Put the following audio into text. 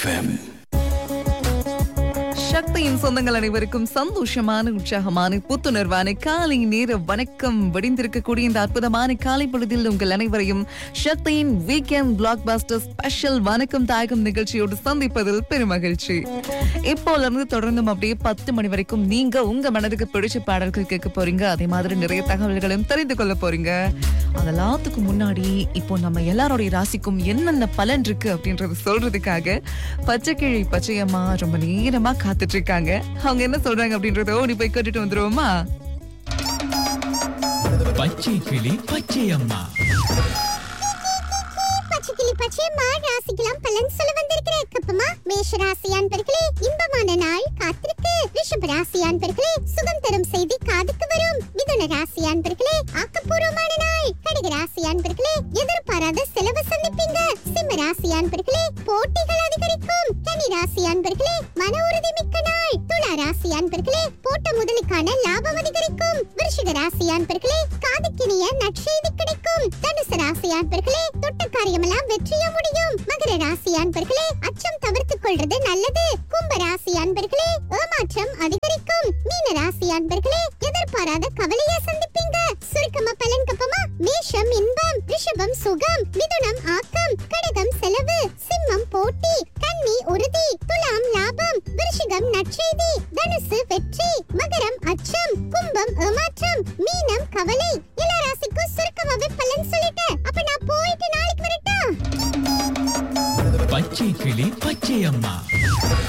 FM சக்தியின் சொந்தங்கள் அனைவருக்கும் சந்தோஷமான உற்சாகமான புத்துணர்வான காலை நேர வணக்கம் வடிந்திருக்கக்கூடிய இந்த அற்புதமான காலை பொழுதில் உங்கள் அனைவரையும் சக்தியின் வீக்கெண்ட் பிளாக் பாஸ்டர் ஸ்பெஷல் வணக்கம் தாயகம் நிகழ்ச்சியோடு சந்திப்பதில் பெருமகிழ்ச்சி இப்போல இருந்து தொடர்ந்தும் அப்படியே பத்து மணி வரைக்கும் நீங்க உங்க மனதுக்கு பிடிச்ச பாடல்கள் கேட்க போறீங்க அதே மாதிரி நிறைய தகவல்களையும் தெரிந்து கொள்ள போறீங்க அதெல்லாத்துக்கும் முன்னாடி இப்போ நம்ம எல்லாருடைய ராசிக்கும் என்னென்ன பலன் இருக்கு அப்படின்றத சொல்றதுக்காக பச்சைக்கிழி பச்சையம்மா ரொம்ப நேரமா காத்துட்டு இருக்காங்க அவங்க என்ன சொல்றாங்க அப்படின்றத ஓடி போய் கேட்டுட்டு வந்துருவோமா பச்சை கிளி பச்சையம்மா பச்சைக்கிளி பச்சையம்மா ராசிக்கெல்லாம் பலன் சொல்ல வந்திருக்கிற கப்பமா மேஷ ராசி அன்பர்களே இன்பமான நாள் காத்திருக்கு ரிஷப ராசி அன்பர்களே சுகம் தரும் செய்தி காதுக்கு வரும் மிதுன ராசி அன்பர்களே ஆக்கப்பூர்வமான நாள் கடக ராசி அன்பர்களே எதிர்பாராத செலவு சந்திப்பீங்க சிம்ம ராசி அன்பர்களே போட்டிகள் அதிகரிக்கும் கனி ராசி அன்பர்களே மன உறுதி மிக்க நாள் துலா ராசி அன்பர்களே போட்ட முதலுக்கான லாபம் அதிகரிக்கும் விருஷிக ராசி அன்பர்களே காதுக்கினிய நற்செய்தி கிடைக்கும் தனுசு ராசி அன்பர்களே தொட்ட காரியமெல்லாம் வெற்றிய முடியும் மகர ராசி அன்பர்களே அச்சம் தவிர்த்துக் கொள்றது நல்லது கும்ப ராசி அன்பர்களே ஏமாற்றம் அதிகரிக்கும் மீன ராசி அன்பர்களே எதிர்பாராத கவலையை சந்திப்பீங்க சுருக்கமா பலன் கப்பமா மேஷம் இன்பம் ரிஷபம் சுகம் மிதுனம் ஆக்கம் கடகம் செலவு சிம்மம் போட்டி கன்னி உறுதி துலாம் லாபம் விருஷிகம் நற்செய்தி தனுசு வெற்றி மகரம் அச்சம் கும்பம் ஏமாற்றம் மீனம் கவலை